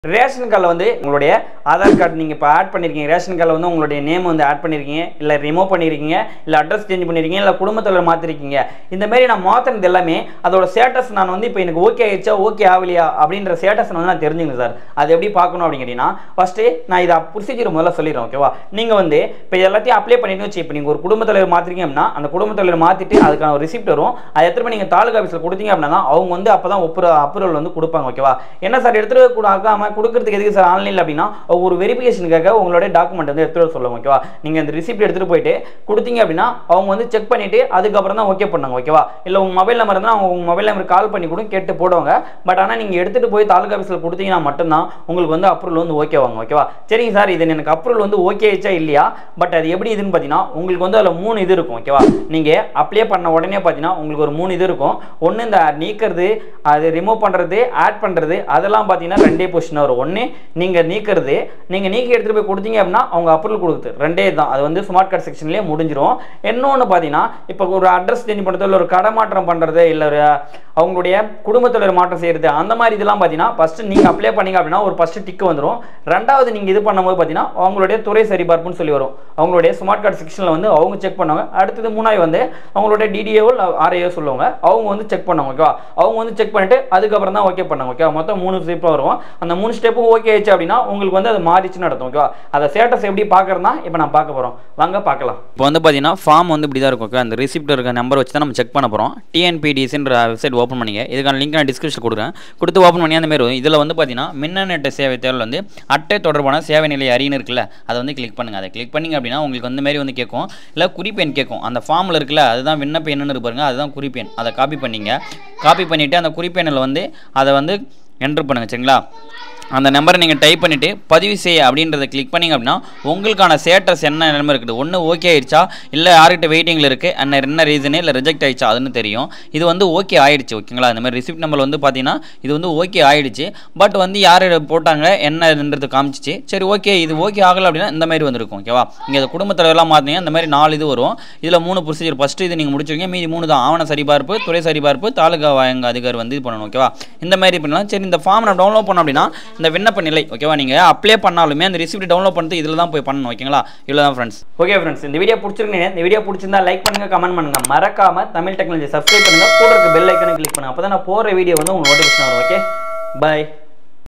ration கார்டில் வந்து உங்களுடைய ஆதார் கார்டு நீங்கள் இப்போ ஆட் பண்ணியிருக்கீங்க ரேஷன் கார்டில் வந்து உங்களுடைய நேம் வந்து ஆட் பண்ணியிருக்கீங்க இல்லை ரிமூவ் பண்ணியிருக்கீங்க இல்லை அட்ரஸ் சேஞ்ச் பண்ணியிருக்கீங்க இல்லை குடும்பத்தில் மாற்றிருக்கீங்க இந்த மாதிரி நான் மாற்றினது எல்லாமே அதோட ஸ்டேட்டஸ் நான் வந்து இப்போ எனக்கு ஓகே ஆயிடுச்சா ஓகே ஆகலையா அப்படின்ற ஸ்டேட்டஸ் வந்து நான் தெரிஞ்சுக்கணும் சார் அது எப்படி பார்க்கணும் அப்படின்னு கேட்டிங்கன்னா ஃபஸ்ட்டு நான் இதை ப்ரொசீஜர் முதல்ல சொல்லிடுறேன் ஓகேவா நீங்கள் வந்து இப்போ எல்லாத்தையும் அப்ளை பண்ணிட்டு வச்சு இப்போ நீங்கள் ஒரு குடும்ப தலைவர் மாற்றிருக்கீங்க அப்படின்னா அந்த குடும்ப தலைவர் மாற்றிட்டு அதுக்கான ஒரு ரிசிப்ட் வரும் அதை எடுத்துகிட்டு போய் நீங்கள் தாலுகா ஆஃபீஸில் கொடுத்தீங்க அப்படின்னா அவங்க வந்து அப்போ தான் ஒப்புர அப்ரூவல் வந்து கொடுப்பாங்க ஓகேவா என்ன சார் எடுத்துகிட்டு கூட ஆகாமல் கொடுக்கறதுக்கு எதுக்கு சார் ஆன்லைனில் அப்படின்னா ஒரு வெரிஃபிகேஷனுக்காக உங்களுடைய டாக்குமெண்ட் வந்து எடுத்துகிட்டு வர சொல்லுவாங்க ஓகேவா நீங்கள் அந்த ரிசிப்ட் எடுத்துகிட்டு போயிட்டு கொடுத்தீங்க அப்படின்னா அவங்க வந்து செக் பண்ணிவிட்டு அதுக்கப்புறம் தான் ஓகே பண்ணாங்க ஓகேவா இல்லை உங்கள் மொபைல் நம்பர் இருந்தால் அவங்க உங்கள் மொபைல் நம்பர் கால் பண்ணி கூட கேட்டு போடுவாங்க பட் ஆனால் நீங்கள் எடுத்துகிட்டு போய் தாலுகா ஆஃபீஸில் கொடுத்தீங்கன்னா மட்டும்தான் உங்களுக்கு வந்து அப்ரூவல் வந்து ஓகே வாங்க ஓகேவா சரிங்க சார் இது எனக்கு அப்ரூவல் வந்து ஓகே ஆயிடுச்சா இல்லையா பட் அது எப்படி இதுன்னு பார்த்தீங்கன்னா உங்களுக்கு வந்து அதில் மூணு இது இருக்கும் ஓகேவா நீங்கள் அப்ளை பண்ண உடனே பார்த்தீங்கன்னா உங்களுக்கு ஒரு மூணு இது இருக்கும் ஒன்று இந்த நீக்கிறது அது ரிமூவ் பண்ணுறது ஆட் பண்ணுறது அதெல்லாம் பார்த்தீங்கன்னா ரெண்டே பொசிஷன் வரும் ஒன்று நீங்கள் நீக்கிறது நீங்கள் நீக்கி எடுத்துகிட்டு போய் கொடுத்தீங்க அப்படின்னா அவங்க அப்ரூவல் கொடுக்குது ரெண்டே தான் அது வந்து ஸ்மார்ட் கார்டு செக்ஷன்லேயே முடிஞ்சிரும் இன்னொன்று பார்த்தீங்கன்னா இப்போ ஒரு அட்ரஸ் சேஞ்ச் பண்ணுறது இல்லை ஒரு கடை மாற்றம் பண்ணுறது இல்லை ஒரு அவங்களுடைய குடும்பத்தில் மாற்றம் செய்கிறது அந்த மாதிரி இதெல்லாம் பார்த்தீங்கன்னா ஃபஸ்ட்டு நீங்கள் அப்ளை பண்ணீங்க அப்படின்னா ஒரு ஃபஸ்ட்டு டிக்கு வந்துடும் ரெண்டாவது நீங்கள் இது பண்ணும்போது பார்த்தீங்கன்னா அவங்களுடைய துறை சரிபார்ப்புன்னு சொல்லி வரும் அவங்களுடைய ஸ்மார்ட் கார்டு செக்ஷனில் வந்து அவங்க செக் பண்ணுவாங்க அடுத்தது மூணாவது வந்து அவங்களுடைய டிடிஏஓ ஆர்ஐஓ சொல்லுவாங்க அவங்க வந்து செக் பண்ணுவாங்க ஓகேவா அவங்க வந்து செக் பண்ணிட்டு அதுக்கப்புறம் தான் ஓகே பண்ணாங்க ஓகேவா மொத்தம் மூணு ஸ்டெப்பாக வரும் அந்த மூணு ஸ்டெப்பும் ஓகே ஆயிடுச்சு அப்படின்னா உங்களுக்கு வந்து அது மாறிச்சுன்னு நடத்தும் ஓகேவா அதை ஸ்டேட்டஸ் எப்படி பார்க்கறதுனா இப்போ நான் பார்க்க போகிறோம் வாங்க பார்க்கலாம் இப்போ வந்து பார்த்தீங்கன்னா ஃபார்ம் வந்து இப்படி தான் இருக்கும் ஓகே அந்த ரிசிப்ட் இருக்க நம்பர் வச்சு தான் நம்ம செக் பண்ண போகிறோம் டிஎன்பிடிசின்ற வெப்சைட் ஓப்பன் பண்ணிங்க இதுக்கான லிங்க் நான் டிஸ்கிரிப்ஷன் கொடுக்குறேன் கொடுத்து ஓப்பன் பண்ணி அந்த மாதிரி வரும் இதில் வந்து பார்த்தீங்கன்னா மின்னணு சேவை தேர்வில் வந்து அட்டை தொடர்பான சேவை நிலை அறியணும் இருக்குல்ல அதை வந்து கிளிக் பண்ணுங்கள் அதை கிளிக் பண்ணிங்க அப்படின்னா உங்களுக்கு வந்து மாதிரி வந்து கேட்கும் இல்லை குறிப்பெண் கேட்கும் அந்த ஃபார்மில் இருக்குல்ல அதுதான் விண்ணப்ப எண்ணுன்னு இருக்கு பாருங்க அதுதான் குறிப்பெண் அதை காப்பி பண்ணிங்க காப்பி பண்ணிவிட்டு அந்த குறிப்பெண்ணில் வந்து அதை வந்து என்ட்ரு பண்ணுங்கள் சரிங்களா அந்த நம்பரை நீங்கள் டைப் பண்ணிவிட்டு பதிவு செய்ய அப்படின்றத கிளிக் பண்ணிங்க அப்படின்னா உங்களுக்கான ஸ்டேட்டஸ் என்ன நிலைமை இருக்குது ஒன்று ஓகே ஆயிடுச்சா இல்லை யார்கிட்ட வெயிட்டிங்கில் இருக்குது அண்ட் என்ன ரீசனு இல்லை ரிஜெக்ட் ஆயிடுச்சா அதுன்னு தெரியும் இது வந்து ஓகே ஆயிடுச்சு ஓகேங்களா இந்த மாதிரி ரிசிப்ட் நம்பர் வந்து பார்த்தீங்கன்னா இது வந்து ஓகே ஆயிடுச்சு பட் வந்து யார் போட்டாங்க என்னன்றது காமிச்சிச்சு சரி ஓகே இது ஓகே ஆகலை அப்படின்னா இந்த மாதிரி வந்திருக்கும் ஓகேவா இங்கே குடும்பத்தில் எல்லாம் பார்த்தீங்கன்னா இந்த மாதிரி நாலு இது வரும் இதில் மூணு ப்ரொசீஜர் ஃபஸ்ட்டு இது நீங்கள் முடிச்சிருக்கீங்க மீதி மூணு தான் ஆவண சரிபார்ப்பு துறை சரிபார்ப்பு தாலுகா வழங்க அதிகாரி வந்து இது பண்ணணும் ஓகேவா இந்த மாதிரி பண்ணலாம் சரி இந்த ஃபார்ம் நான் டவுன்லோட் பண்ணோம் அப்படின்னா இந்த விண்ணப்ப நிலை ஓகேவா நீங்கள் அப்ளை பண்ணாலுமே அந்த ரிசிப்ட் டவுன்லோட் பண்ணிட்டு இதில் தான் போய் பண்ணணும் ஓகேங்களா இவ்வளோ தான் ஃப்ரெண்ட்ஸ் ஓகே ஃப்ரெண்ட்ஸ் இந்த வீடியோ பிடிச்சிருக்கீங்க இந்த வீடியோ பிடிச்சிருந்தா லைக் பண்ணுங்க கமெண்ட் பண்ணுங்க மறக்காம தமிழ் டெக்னாலஜி சப்ஸ்கிரைப் பண்ணுங்க கூட இருக்க பெல் ஐக்கனை கிளிக் பண்ணுங்க அப்பதான் நான் போற வீடியோ வந்து உங்களுக்கு நோட்டிஃபிகேஷன் வரும் ஓகே பை